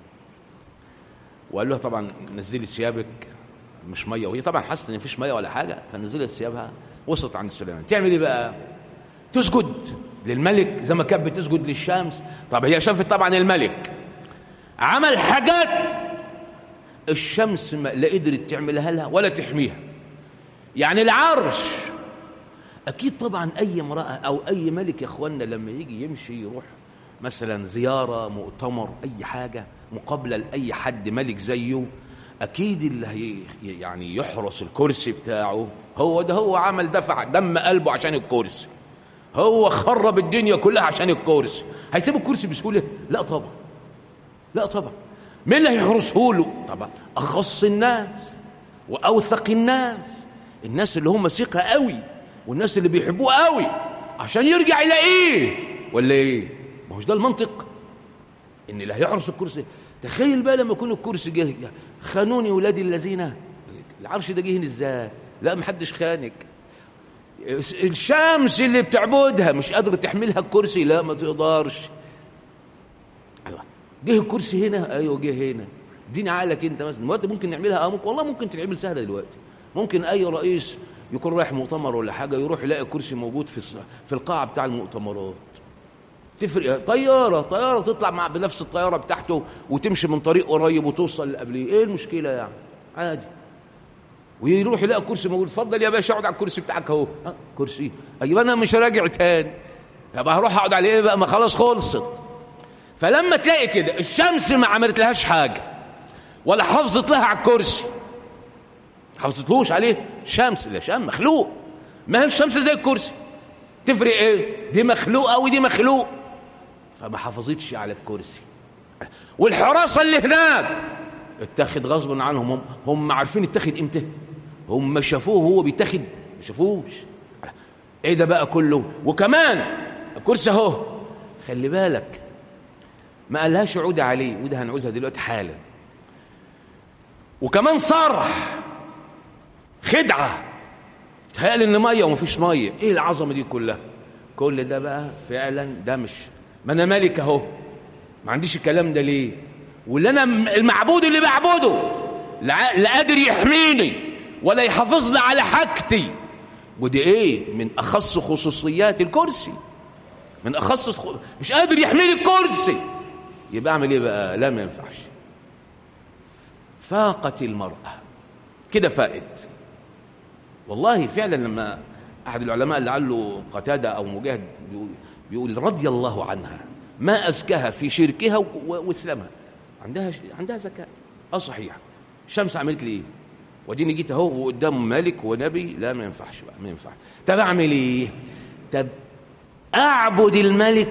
وقال لها طبعا نزلي ثيابك مش ميه وهي طبعا حست ان مفيش ميه ولا حاجه فنزلت ثيابها وصلت عند سليمان تعمل ايه بقى تسجد للملك زي ما كانت بتسجد للشمس طب هي شافت طبعا الملك عمل حاجات الشمس ما لا قدرت تعملها لها ولا تحميها يعني العرش اكيد طبعا اي امراه او اي ملك يا اخوانا لما يجي يمشي يروح مثلا زياره مؤتمر اي حاجه مقابله لاي حد ملك زيه اكيد اللي هي يعني يحرس الكرسي بتاعه هو ده هو عمل دفع دم قلبه عشان الكرسي هو خرب الدنيا كلها عشان الكرسي هيسيب الكرسي بسهوله لا طبعا لا طبعا مين اللي هيحرسه له طبعا اخص الناس واوثق الناس الناس اللي هم ثقه قوي والناس اللي بيحبوه قوي عشان يرجع يلاقيه ولا ايه ما هوش ده المنطق ان اللي هيحرس الكرسي تخيل بقى لما يكون الكرسي جه خانوني ولادي الذين العرش ده جه ازاي لا محدش خانك الشمس اللي بتعبدها مش قادرة تحملها الكرسي لا ما تقدرش جه الكرسي هنا ايوه جه هنا اديني عقلك انت مثلا دلوقتي ممكن نعملها اه ممكن والله ممكن تتعمل سهله دلوقتي ممكن اي رئيس يكون رايح مؤتمر ولا حاجه يروح يلاقي كرسي موجود في الص- في القاعه بتاع المؤتمرات تفرق طياره طياره تطلع مع بنفس الطياره بتاعته وتمشي من طريق قريب وتوصل اللي قبليه ايه المشكله يعني عادي ويروح يلاقي كرسي موجود اتفضل يا باشا اقعد على الكرسي بتاعك اهو ها، كرسي ايوه انا مش راجع تاني طب هروح اقعد عليه ايه بقى ما خلاص خلصت فلما تلاقي كده الشمس ما عملت لهاش حاجه ولا حافظت لها على الكرسي حافظتلوش عليه شمس لا شمس مخلوق ما هي الشمس زي الكرسي تفرق ايه دي مخلوقه ودي مخلوق فما حافظتش على الكرسي والحراسه اللي هناك اتاخد غصبا عنهم هم, هم عارفين اتاخد امتى هم شافوه وهو بيتاخد ما شافوش ايه ده بقى كله وكمان الكرسي اهو خلي بالك ما قالهاش عودة عليه وده هنعوزها دلوقتي حالا وكمان صرح خدعة تهيألي ان ميه ومفيش ميه ايه العظمه دي كلها كل ده بقى فعلا ده مش ما انا ملك اهو ما عنديش الكلام ده ليه واللي انا م- المعبود اللي بعبده لا لا قادر يحميني ولا يحافظ لي على حاجتي ودي ايه من اخص خصوصيات الكرسي من اخص خ- مش قادر يحميني الكرسي يبقى اعمل ايه بقى لا ما ينفعش فاقت المراه كده فائت والله فعلا لما احد العلماء لعله قتاده او مجاهد بيقول, بيقول رضي الله عنها ما ازكاها في شركها و- و- واسلامها عندها ش- عندها ذكاء اه صحيح الشمس عملت لي ايه وديني جيت اهو وقدام ملك ونبي لا ما ينفعش بقى ما ينفعش طب اعمل ايه طب اعبد الملك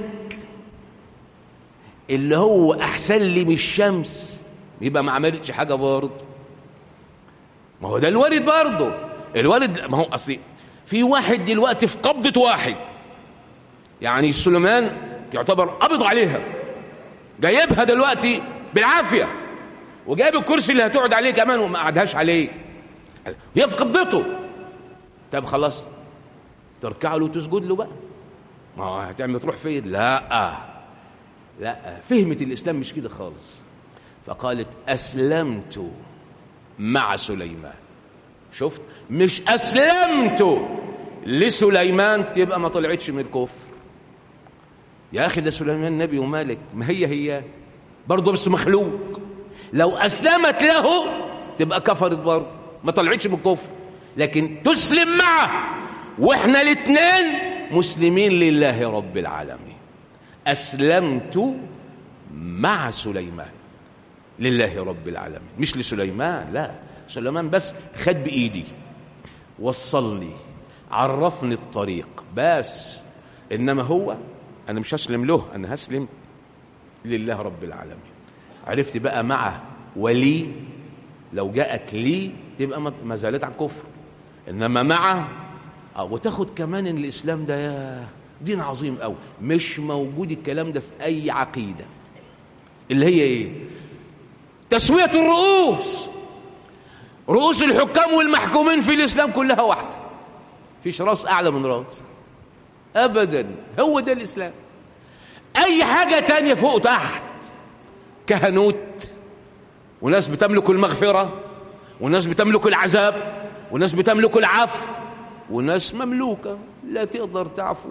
اللي هو احسن لي من الشمس يبقى ما عملتش حاجه برضه ما هو ده الوارد برضه الوارد ما هو اصل في واحد دلوقتي في قبضه واحد يعني سليمان يعتبر قبض عليها جايبها دلوقتي بالعافيه وجايب الكرسي اللي هتقعد عليه كمان وما قعدهاش عليه هي في قبضته طب خلاص تركع له وتسجد له بقى ما هو هتعمل تروح فين لا لا فهمت الاسلام مش كده خالص فقالت اسلمت مع سليمان شفت مش اسلمت لسليمان تبقى ما طلعتش من الكفر يا اخي ده سليمان نبي وملك ما هي هي برضه بس مخلوق لو اسلمت له تبقى كفرت برضه ما طلعتش من الكفر لكن تسلم معه واحنا الاثنين مسلمين لله رب العالمين اسلمت مع سليمان لله رب العالمين مش لسليمان لا سليمان بس خد بايدي وصل لي عرفني الطريق بس انما هو انا مش هسلم له انا هسلم لله رب العالمين عرفت بقى معه ولي لو جاءت لي تبقى ما- ما زالت على الكفر انما معه آه، وتاخد كمان ان الاسلام ده يا دين عظيم قوي مش موجود الكلام ده في اي عقيده اللي هي ايه تسويه الرؤوس رؤوس الحكام والمحكومين في الاسلام كلها واحده فيش راس اعلى من راس ابدا هو ده الاسلام اي حاجه تانية فوق وتحت كهنوت وناس بتملك المغفره وناس بتملك العذاب وناس بتملك العفو وناس مملوكه لا تقدر تعفو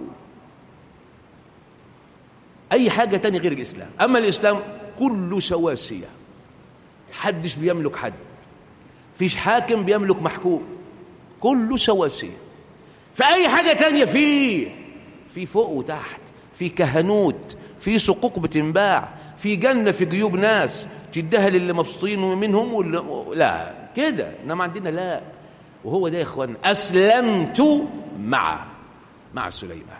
اي حاجه تانية غير الاسلام اما الاسلام كله سواسيه حدش بيملك حد فيش حاكم بيملك محكوم كله سواسيه فأي حاجة تانية فيه في فوق وتحت في كهنوت في صقوق بتنباع في جنة في جيوب ناس تديها للي مبسوطين منهم واللي لا كده انما عندنا لا وهو ده يا اخوان اسلمت مع مع سليمان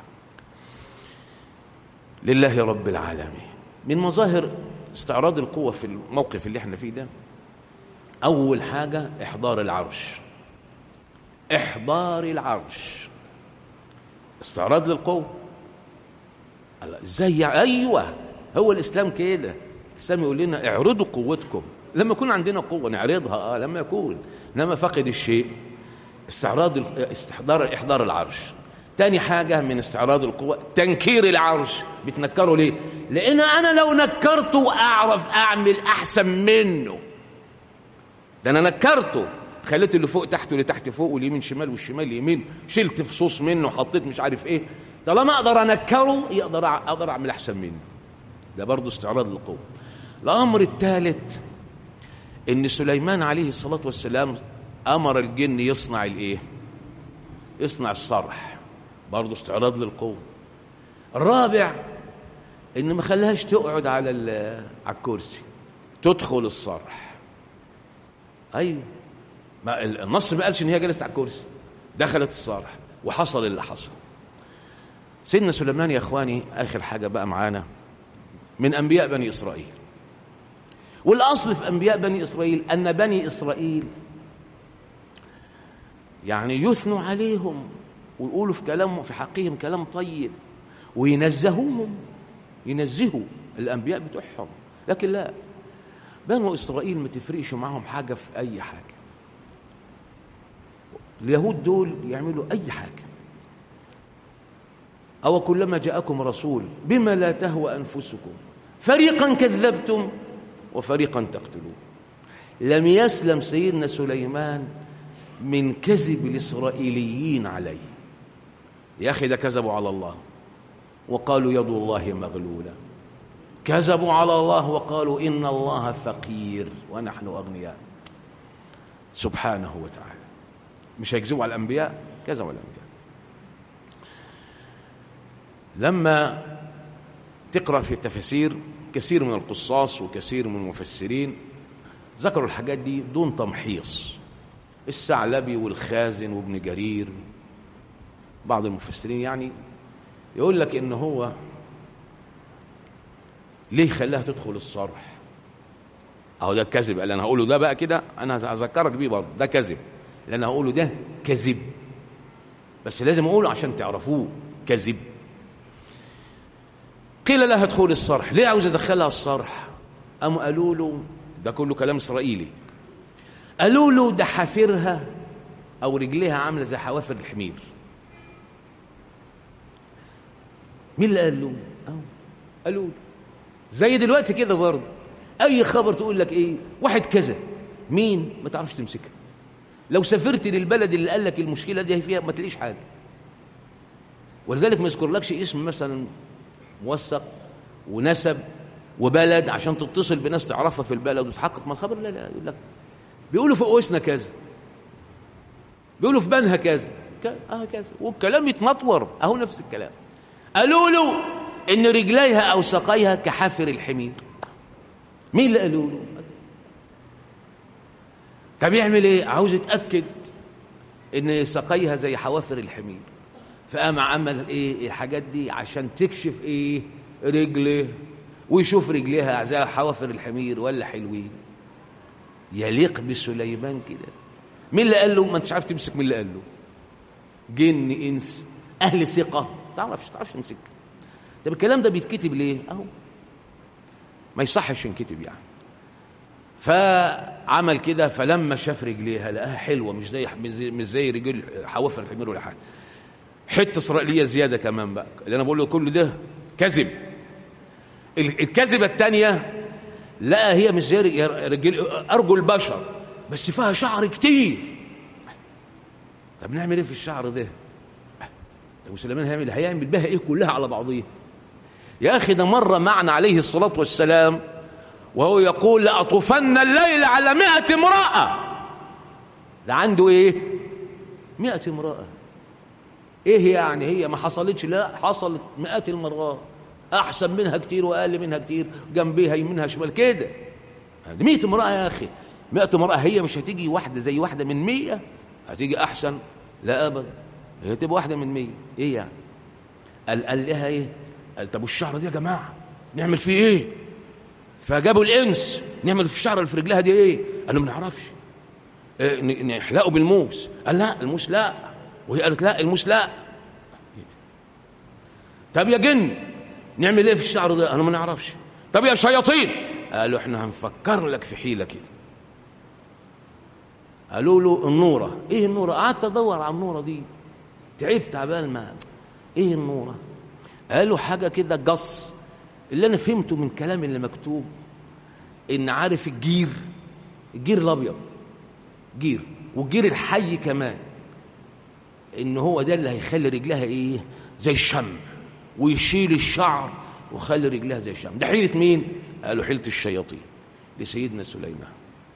لله رب العالمين من مظاهر استعراض القوة في الموقف اللي احنا فيه ده أول حاجة إحضار العرش إحضار العرش استعراض للقوة الله، ازاي يعني؟ ايوه هو الاسلام كده الاسلام يقول لنا اعرضوا قوتكم لما يكون عندنا قوه نعرضها اه لما يكون انما فقد الشيء استعراض ال- استحضار احضار العرش تاني حاجة من استعراض القوة تنكير العرش بتنكره ليه لأن أنا لو نكرته أعرف أعمل أحسن منه ده أنا نكرته خليت اللي فوق تحت واللي تحت فوق واليمين شمال والشمال يمين شلت فصوص منه وحطيت مش عارف ايه طالما اقدر انكره يقدر أع- اقدر اعمل احسن منه ده برضه استعراض للقوه الامر الثالث ان سليمان عليه الصلاه والسلام امر الجن يصنع الايه يصنع الصرح برضه استعراض للقوه الرابع ان ما خلاهاش تقعد على ال- على الكرسي تدخل الصرح ايوه ما ال- النص ما قالش ان هي جلست على الكرسي دخلت الصرح وحصل اللي حصل سيدنا سليمان يا اخواني اخر حاجه بقى معانا من انبياء بني اسرائيل والاصل في انبياء بني اسرائيل ان بني اسرائيل يعني يثنوا عليهم ويقولوا في كلامهم في حقهم كلام طيب وينزهوهم ينزهوا الانبياء بتوعهم لكن لا بنو اسرائيل ما تفرقش معاهم حاجه في اي حاجه اليهود دول يعملوا اي حاجه او كلما جاءكم رسول بما لا تهوى انفسكم فريقا كذبتم وفريقا تقتلون لم يسلم سيدنا سليمان من كذب الاسرائيليين عليه يا اخي ده كذبوا على الله وقالوا يد الله مغلوله كذبوا على الله وقالوا ان الله فقير ونحن اغنياء سبحانه وتعالى مش هيكذبوا على الانبياء كذبوا على الانبياء لما تقرا في التفاسير كثير من القصاص وكثير من المفسرين ذكروا الحاجات دي دون تمحيص الثعلبي والخازن وابن جرير بعض المفسرين يعني يقول لك ان هو ليه خلاها تدخل الصرح اهو ده الكذب اللي انا هقوله ده بقى كده انا هذكرك بيه برضه ده كذب اللي انا هقوله ده كذب بس لازم اقوله عشان تعرفوه كذب قيل لها ادخل الصرح ليه عاوز ادخلها الصرح قاموا قالوا له ده كله كلام اسرائيلي قالوا له ده حافرها او رجليها عامله زي حوافر الحمير مين اللي قال له أهو قالوا له زي دلوقتي كده برضه اي خبر تقول لك ايه واحد كذا مين ما تعرفش تمسكها لو سافرت للبلد اللي قال لك المشكله دي فيها ما تلاقيش حاجه ولذلك ما يذكرلكش اسم مثلا موثق ونسب وبلد عشان تتصل بناس تعرفها في البلد وتحقق من الخبر لا لا يقول لك بيقولوا في اوسنا كذا بيقولوا في بنها كذا ك- اه كذا والكلام يتنطور اهو نفس الكلام قالوا له ان رجليها او ساقيها كحافر الحمير مين اللي قالوا له طب يعمل ايه عاوز يتاكد ان ساقيها زي حوافر الحمير فقام عمل ايه الحاجات دي عشان تكشف ايه رجله ويشوف رجليها زي حوافر الحمير ولا حلوين يليق بسليمان كده مين اللي قال له ما انتش عارف تمسك مين اللي قال له جن انس اهل ثقه تعرفش تعرفش تمسك طب الكلام ده بيتكتب ليه اهو ما يصحش ينكتب يعني فعمل كده فلما شاف رجليها لقاها حلوه مش زي مش زي, مش زي رجل حوافر الحمير ولا حاجه حته اسرائيليه زياده كمان بقى اللي انا بقول له كل ده كذب ال- الكذبه الثانيه لا هي مش زي رج- رجل ارجل بشر بس فيها شعر كتير طب نعمل ايه في الشعر ده طب وسليمان هيعمل هيعمل بها ايه كلها على بعضيها يا اخي ده مره معنا عليه الصلاه والسلام وهو يقول لاطوفن الليل على مائة امراه ده عنده ايه مائة امراه ايه يعني هي ما حصلتش لا حصلت مئات المرات احسن منها كتير واقل منها كتير جنبيها يمينها شمال كده دي 100 امراه يا اخي 100 امراه هي مش هتيجي واحده زي واحده من 100 هتيجي احسن لا ابدا هي تبقى واحده من 100 ايه يعني قال قال لها ايه قال طب والشعر دي يا جماعه نعمل فيه ايه فجابوا الانس نعمل في الشعر اللي في رجلها دي ايه قالوا ما نعرفش إيه ن- نحلقه بالموس قال لا الموس لا وهي قالت لا الموس لا طب يا جن نعمل ايه في الشعر ده انا ما نعرفش طب يا شياطين قالوا احنا هنفكر لك في حيله كده قالوا له النوره ايه النوره قعدت ادور على النوره دي تعبت عبال ما ايه النوره قالوا حاجه كده قص اللي انا فهمته من كلام اللي مكتوب ان عارف الجير الجير الابيض جير والجير الحي كمان ان هو ده اللي هيخلي رجلها ايه زي الشمع ويشيل الشعر وخلي رجلها زي الشمع ده حيله مين قالوا حيله الشياطين لسيدنا سليمان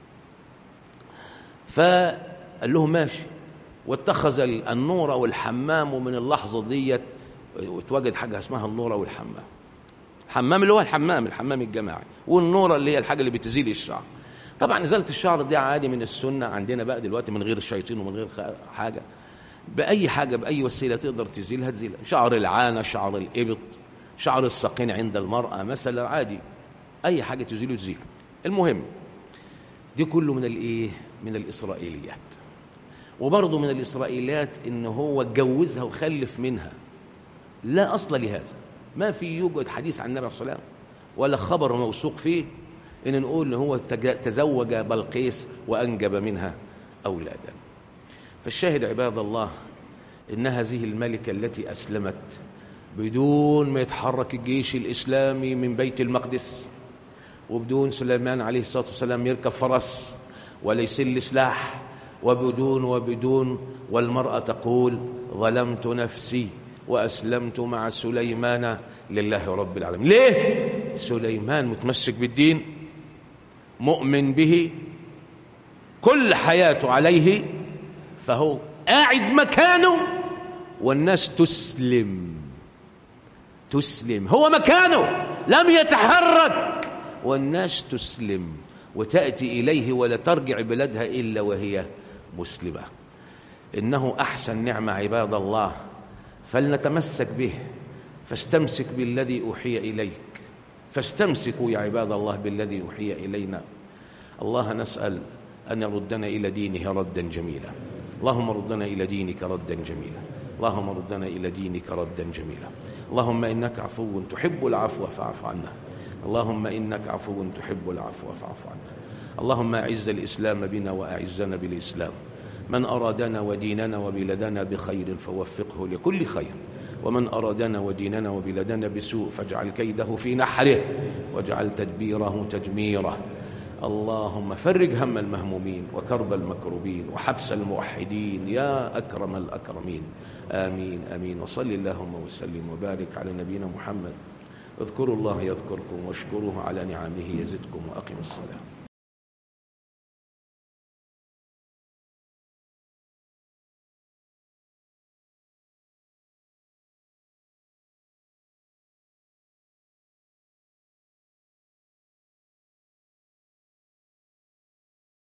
فقال لهم ماشي واتخذ النورة والحمام ومن اللحظة ديت وتوجد حاجة اسمها النورة والحمام الحمام اللي هو الحمام الحمام الجماعي والنورة اللي هي الحاجة اللي بتزيل الشعر طبعا إزالة الشعر دي عادي من السنة عندنا بقى دلوقتي من غير الشياطين ومن غير حاجة بأي حاجة بأي وسيلة تقدر تزيلها تزيلها شعر العانة شعر الإبط شعر الساقين عند المرأة مثلا عادي أي حاجة تزيله تزيله المهم دي كله من الإيه من الإسرائيليات وبرضه من الإسرائيليات إن هو اتجوزها وخلف منها لا أصل لهذا ما في يوجد حديث عن النبي صلى الله عليه وسلم ولا خبر موثوق فيه إن نقول إن هو تزوج بلقيس وأنجب منها أولادا فالشاهد عباد الله إن هذه الملكة التي أسلمت بدون ما يتحرك الجيش الإسلامي من بيت المقدس وبدون سليمان عليه الصلاة والسلام يركب فرس ولا يسل سلاح وبدون وبدون والمرأة تقول ظلمت نفسي وأسلمت مع سليمان لله رب العالمين ليه؟ سليمان متمسك بالدين مؤمن به كل حياته عليه فهو قاعد مكانه والناس تسلم تسلم هو مكانه لم يتحرك والناس تسلم وتأتي إليه ولا ترجع بلادها إلا وهي مسلمة إنه أحسن نعمة عباد الله فلنتمسك به فاستمسك بالذي أوحي إليك فاستمسكوا يا عباد الله بالذي أوحي إلينا الله نسأل أن يردنا إلى دينه ردا جميلا اللهم ردنا إلى دينك ردا جميلا اللهم ردنا إلى دينك ردا جميلا اللهم إنك عفو تحب العفو فاعف عنا اللهم إنك عفو تحب العفو فاعف عنا اللهم أعز الإسلام بنا وأعزنا بالإسلام من أرادنا وديننا وبلدنا بخير فوفقه لكل خير ومن أرادنا وديننا وبلدنا بسوء فاجعل كيده في نحره واجعل تدبيره تدميره اللهم فرج هم المهمومين وكرب المكروبين وحبس الموحدين يا أكرم الأكرمين آمين آمين وصل اللهم وسلم وبارك على نبينا محمد اذكروا الله يذكركم واشكروه على نعمه يزدكم وأقم الصلاة